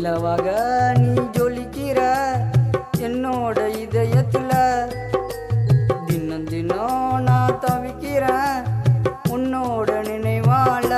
நிலவாக நீ ஜொலிக்கிற என்னோட இதயத்துல தினம் தினம் நான் தவிக்கிறேன் உன்னோட நினைவால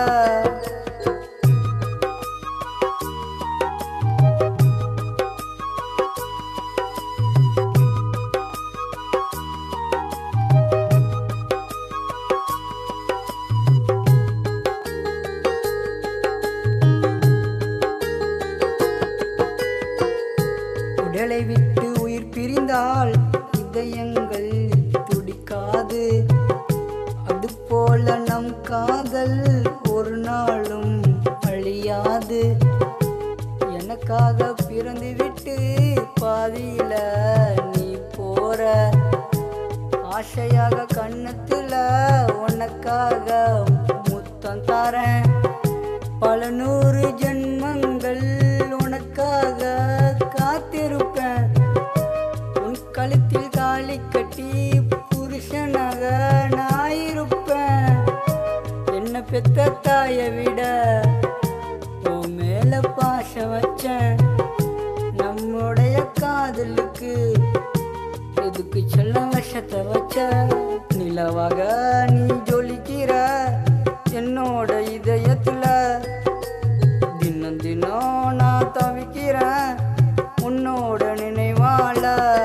உடலை விட்டு உயிர் பிரிந்தால் இதயங்கள் துடிக்காது அதுபோல நம் காதல் ஒரு நாளும் அழியாது எனக்காக பிறந்து விட்டு பாதியில நீ போற ஆசையாக கண்ணத்துல உனக்காக முத்தம் தரேன் பல நூறு ஜென்மங்கள் உனக்காக காத்திருப்பேன் உன் கழுத்தில் தாலி கட்டி புருஷனாக நான் இருப்பேன் என்ன பெத்த தாயை விட உன் மேல பாசம் வச்சேன் நம்முடைய காதலுக்கு எதுக்கு சொல்ல விஷத்தை வச்ச நிலவாக நீ ஜொலிக்கிற என்னோட இதயத்துல தினம் தினம் நான் தவிக்கிறேன் உன்னோட நினைவால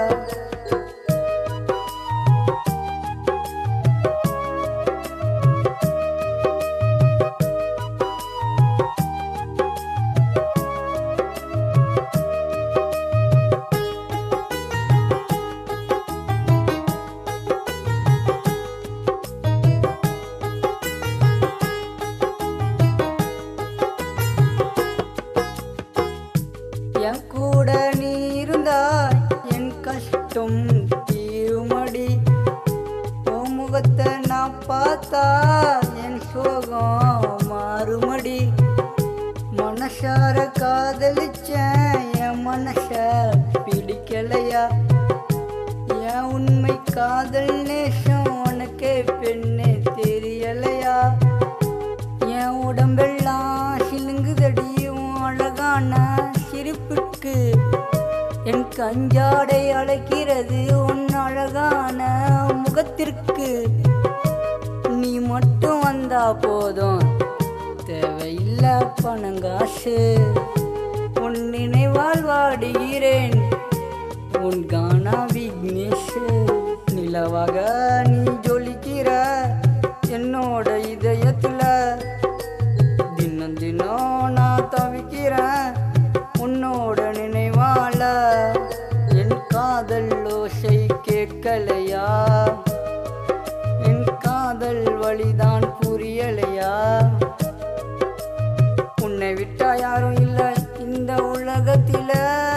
என் கூட நீ இருந்தாய் என் கஷ்டம் தீருமடி உன் முகத்தை நான் பார்த்தா என் சோகம் மாறுமடி மனசார காதலிச்சேன் என் மனச பிடிக்கலையா என் உண்மை காதல் நேசம் உனக்கே பெண்ணே தெரியலையா என் உடம்பெல்லாம் சிலுங்குதடியும் அழகான சிரிப்புக்கு என் கஞ்சாடை அழைக்கிறது உன் அழகான முகத்திற்கு நீ மட்டும் வந்தா போதும் தேவையில்லை பணங்காசு உன் நினைவால் வாடுகிறேன் உன் கானா விக்னேஷ் நிலவாக நீ ஜொலிக்கிற என்னோட இதயத்துல தினம் தினம் நான் தவிக்கிறேன் உன்னோட நினைவால என் காதல் ஓசை கேட்கலையா என் காதல் வழிதான் புரியலையா உன்னை விட்டா யாரும் இல்லை இந்த உலகத்தில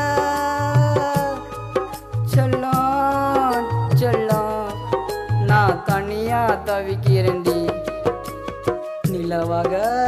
செல்லம் செல்லம் நான் தனியா தவிக்கிறேன்டி நிலவாக